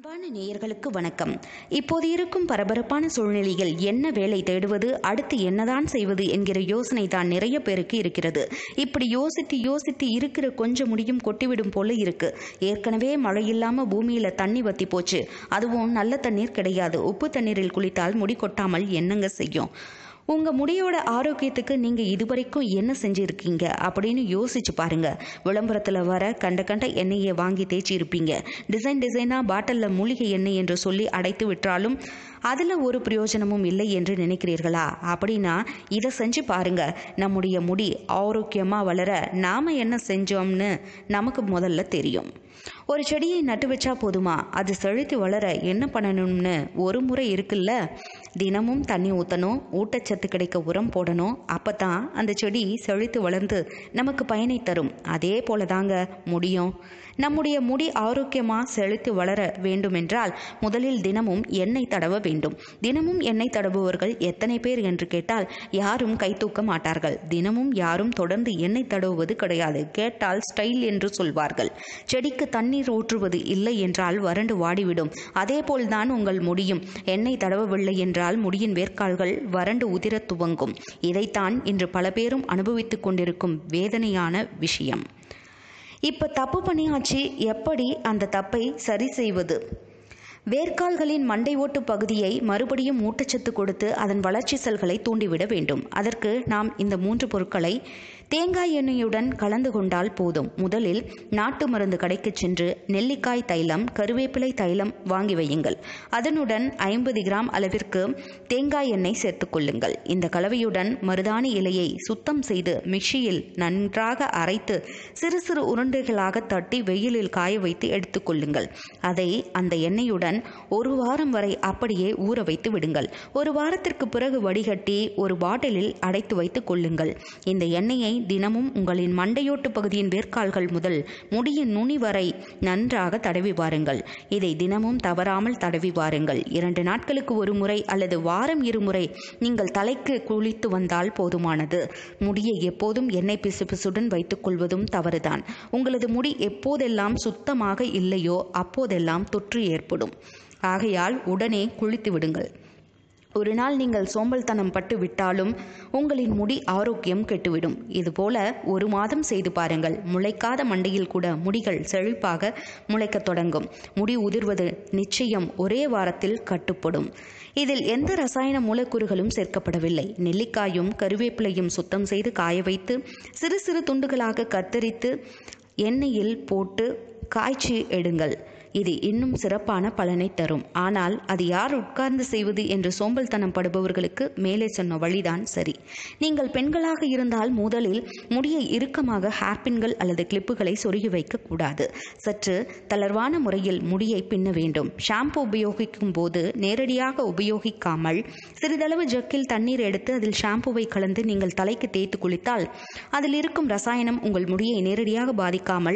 அன்பான நேயர்களுக்கு வணக்கம் இப்போது இருக்கும் பரபரப்பான சூழ்நிலையில் என்ன வேலை தேடுவது அடுத்து என்னதான் செய்வது என்கிற யோசனை தான் நிறைய பேருக்கு இருக்கிறது இப்படி யோசித்து யோசித்து இருக்கிற கொஞ்சம் முடியும் கொட்டிவிடும் போல இருக்கு ஏற்கனவே மழை இல்லாம பூமியில தண்ணி வத்தி போச்சு அதுவும் நல்ல தண்ணீர் கிடையாது உப்பு தண்ணீரில் குளித்தால் முடி கொட்டாமல் என்னங்க செய்யும் உங்க முடியோட ஆரோக்கியத்துக்கு நீங்க இதுவரைக்கும் என்ன செஞ்சிருக்கீங்க அப்படின்னு யோசிச்சு பாருங்க விளம்பரத்துல வர கண்ட கண்ட எண்ணெயை வாங்கி தேய்ச்சி இருப்பீங்க டிசைன் டிசைனா பாட்டில்ல மூலிகை எண்ணெய் என்று சொல்லி அடைத்து விட்டாலும் அதுல ஒரு பிரயோஜனமும் இல்லை என்று நினைக்கிறீர்களா அப்படின்னா இதை செஞ்சு பாருங்க நம்முடைய முடி ஆரோக்கியமா வளர நாம என்ன செஞ்சோம்னு நமக்கு முதல்ல தெரியும் ஒரு செடியை நட்டு வச்சா போதுமா அது செழித்து வளர என்ன பண்ணணும்னு ஒரு முறை இருக்குல்ல தினமும் தண்ணி ஊற்றணும் ஊட்டச்சத்து கிடைக்க உரம் போடணும் அப்போ தான் அந்த செடி செழித்து வளர்ந்து நமக்கு பயனை தரும் அதே போல தாங்க முடியும் நம்முடைய முடி ஆரோக்கியமாக செழித்து வளர வேண்டுமென்றால் முதலில் தினமும் எண்ணெய் தடவ வேண்டும் தினமும் எண்ணெய் தடவுவர்கள் எத்தனை பேர் என்று கேட்டால் யாரும் கை தூக்க மாட்டார்கள் தினமும் யாரும் தொடர்ந்து எண்ணெய் தடவுவது கிடையாது கேட்டால் ஸ்டைல் என்று சொல்வார்கள் செடிக்கு தண்ணீர் ஊற்றுவது இல்லை என்றால் வறண்டு வாடிவிடும் அதேபோல்தான் உங்கள் முடியும் எண்ணெய் தடவவில்லை என்றால் முடியின் வேர்க்கால்கள் வறண்டு உதிரத் துவங்கும் இதைத்தான் இன்று பல பேரும் அனுபவித்துக் கொண்டிருக்கும் வேதனையான விஷயம் இப்போ தப்பு பண்ணியாச்சு எப்படி அந்த தப்பை சரி செய்வது வேர்க்கால்களின் மண்டை ஓட்டு பகுதியை மறுபடியும் ஊட்டச்சத்து கொடுத்து அதன் வளர்ச்சி செல்களை தூண்டிவிட வேண்டும் அதற்கு நாம் இந்த மூன்று பொருட்களை தேங்காய் எண்ணெயுடன் கலந்து கொண்டால் போதும் முதலில் நாட்டு மருந்து கடைக்கு சென்று நெல்லிக்காய் தைலம் கருவேப்பிலை தைலம் வாங்கி வையுங்கள் அதனுடன் ஐம்பது கிராம் அளவிற்கு தேங்காய் எண்ணெய் சேர்த்துக் கொள்ளுங்கள் இந்த கலவையுடன் மருதாணி இலையை சுத்தம் செய்து மிக்சியில் நன்றாக அரைத்து சிறு சிறு உருண்டைகளாக தட்டி வெயிலில் காய வைத்து எடுத்துக்கொள்ளுங்கள் அதை அந்த எண்ணெயுடன் ஒரு வாரம் வரை அப்படியே ஊற வைத்து விடுங்கள் ஒரு வாரத்திற்கு பிறகு வடிகட்டி ஒரு பாட்டிலில் அடைத்து வைத்துக் கொள்ளுங்கள் இந்த எண்ணெயை தினமும் உங்களின் மண்டையோட்டு பகுதியின் வேர்க்கால்கள் முதல் முடியின் நுனி வரை நன்றாக தடவி வாருங்கள் இதை தினமும் தவறாமல் தடவி வாருங்கள் இரண்டு நாட்களுக்கு ஒரு முறை அல்லது வாரம் இருமுறை நீங்கள் தலைக்கு குளித்து வந்தால் போதுமானது முடியை எப்போதும் எண்ணெய் பிசுபிசுடன் வைத்துக் கொள்வதும் தவறுதான் உங்களது முடி எப்போதெல்லாம் சுத்தமாக இல்லையோ அப்போதெல்லாம் தொற்று ஏற்படும் ஆகையால் உடனே குளித்து விடுங்கள் ஒரு நாள் நீங்கள் சோம்பல்தனம் பட்டு விட்டாலும் உங்களின் முடி ஆரோக்கியம் கெட்டுவிடும் இதுபோல ஒரு மாதம் செய்து பாருங்கள் முளைக்காத மண்டையில் கூட முடிகள் செழிப்பாக முளைக்கத் தொடங்கும் முடி உதிர்வது நிச்சயம் ஒரே வாரத்தில் கட்டுப்படும் இதில் எந்த ரசாயன மூலக்கூறுகளும் சேர்க்கப்படவில்லை நெல்லிக்காயும் கருவேப்பிலையும் சுத்தம் செய்து காய வைத்து சிறு சிறு துண்டுகளாக கத்தரித்து எண்ணெயில் போட்டு காய்ச்சி எடுங்கள் இது இன்னும் சிறப்பான பலனை தரும் ஆனால் அது யார் உட்கார்ந்து செய்வது என்று சோம்பல்தனம் படுபவர்களுக்கு மேலே சொன்ன வழிதான் சரி நீங்கள் பெண்களாக இருந்தால் முதலில் முடியை இறுக்கமாக ஹேர்பின்கள் அல்லது கிளிப்புகளை சொருகி வைக்க கூடாது சற்று தளர்வான முறையில் முடியை பின்ன வேண்டும் ஷாம்பு உபயோகிக்கும் போது நேரடியாக உபயோகிக்காமல் சிறிதளவு ஜக்கில் தண்ணீர் எடுத்து அதில் ஷாம்புவை கலந்து நீங்கள் தலைக்கு தேய்த்து குளித்தால் அதில் இருக்கும் ரசாயனம் உங்கள் முடியை நேரடியாக பாதிக்காமல்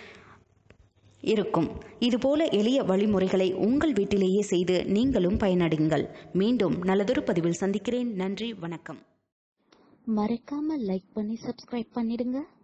இருக்கும் இதுபோல எளிய வழிமுறைகளை உங்கள் வீட்டிலேயே செய்து நீங்களும் பயனடைங்கள் மீண்டும் நல்லதொரு பதிவில் சந்திக்கிறேன் நன்றி வணக்கம் மறக்காம லைக் பண்ணி சப்ஸ்கிரைப் பண்ணிடுங்க